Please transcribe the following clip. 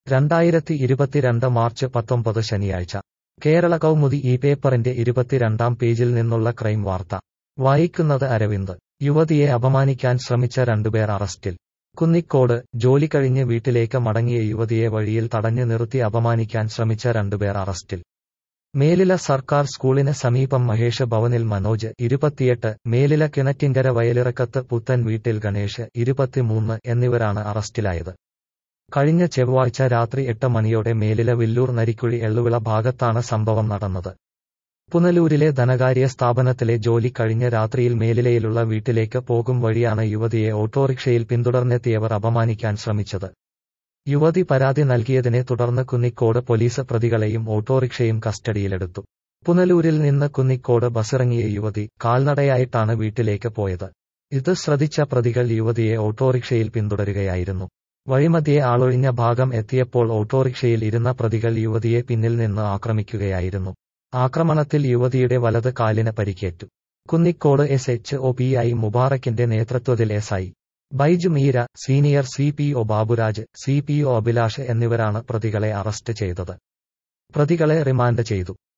രണ്ടായിരത്തി ഇരുപത്തിരണ്ട് മാർച്ച് പത്തൊമ്പത് ശനിയാഴ്ച കേരള കൗമുദി ഈ പേപ്പറിന്റെ ഇരുപത്തിരണ്ടാം പേജിൽ നിന്നുള്ള ക്രൈം വാർത്ത വായിക്കുന്നത് അരവിന്ദ് യുവതിയെ അപമാനിക്കാൻ ശ്രമിച്ച രണ്ടുപേർ അറസ്റ്റിൽ കുന്നിക്കോട് ജോലി കഴിഞ്ഞ് വീട്ടിലേക്ക് മടങ്ങിയ യുവതിയെ വഴിയിൽ തടഞ്ഞു നിർത്തി അപമാനിക്കാൻ ശ്രമിച്ച രണ്ടുപേർ അറസ്റ്റിൽ മേലില സർക്കാർ സ്കൂളിന് സമീപം മഹേഷ് ഭവനിൽ മനോജ് ഇരുപത്തിയെട്ട് മേലില കിണറ്റിങ്കര വയലിറക്കത്ത് പുത്തൻ വീട്ടിൽ ഗണേഷ് ഇരുപത്തിമൂന്ന് എന്നിവരാണ് അറസ്റ്റിലായത് കഴിഞ്ഞ ചൊവ്വാഴ്ച രാത്രി എട്ട് മണിയോടെ മേലില വില്ലൂർ നരിക്കുഴി എള്ളുവിള ഭാഗത്താണ് സംഭവം നടന്നത് പുനലൂരിലെ ധനകാര്യ സ്ഥാപനത്തിലെ ജോലി കഴിഞ്ഞ രാത്രിയിൽ മേലിലയിലുള്ള വീട്ടിലേക്ക് പോകും വഴിയാണ് യുവതിയെ ഓട്ടോറിക്ഷയിൽ പിന്തുടർന്നെത്തിയവർ അപമാനിക്കാൻ ശ്രമിച്ചത് യുവതി പരാതി നൽകിയതിനെ തുടർന്ന് കുന്നിക്കോട് പോലീസ് പ്രതികളെയും ഓട്ടോറിക്ഷയും കസ്റ്റഡിയിലെടുത്തു പുനലൂരിൽ നിന്ന് കുന്നിക്കോട് ബസ്സിറങ്ങിയ യുവതി കാൽനടയായിട്ടാണ് വീട്ടിലേക്ക് പോയത് ഇത് ശ്രദ്ധിച്ച പ്രതികൾ യുവതിയെ ഓട്ടോറിക്ഷയിൽ പിന്തുടരുകയായിരുന്നു വഴിമധ്യേ ആളൊഴിഞ്ഞ ഭാഗം എത്തിയപ്പോൾ ഓട്ടോറിക്ഷയിൽ ഇരുന്ന പ്രതികൾ യുവതിയെ പിന്നിൽ നിന്ന് ആക്രമിക്കുകയായിരുന്നു ആക്രമണത്തിൽ യുവതിയുടെ വലത് കാലിന് പരിക്കേറ്റു Kunnicode S H O P I മുബാറക്കിന്റെ നേതൃത്വത്തിൽ S I Baiju Meera senior C P O Baburaj C P O Abhilash എന്നിവരാണ് പ്രതികളെ അറസ്റ്റ് ചെയ്തത് പ്രതികളെ റിമാൻഡ് ചെയ്തു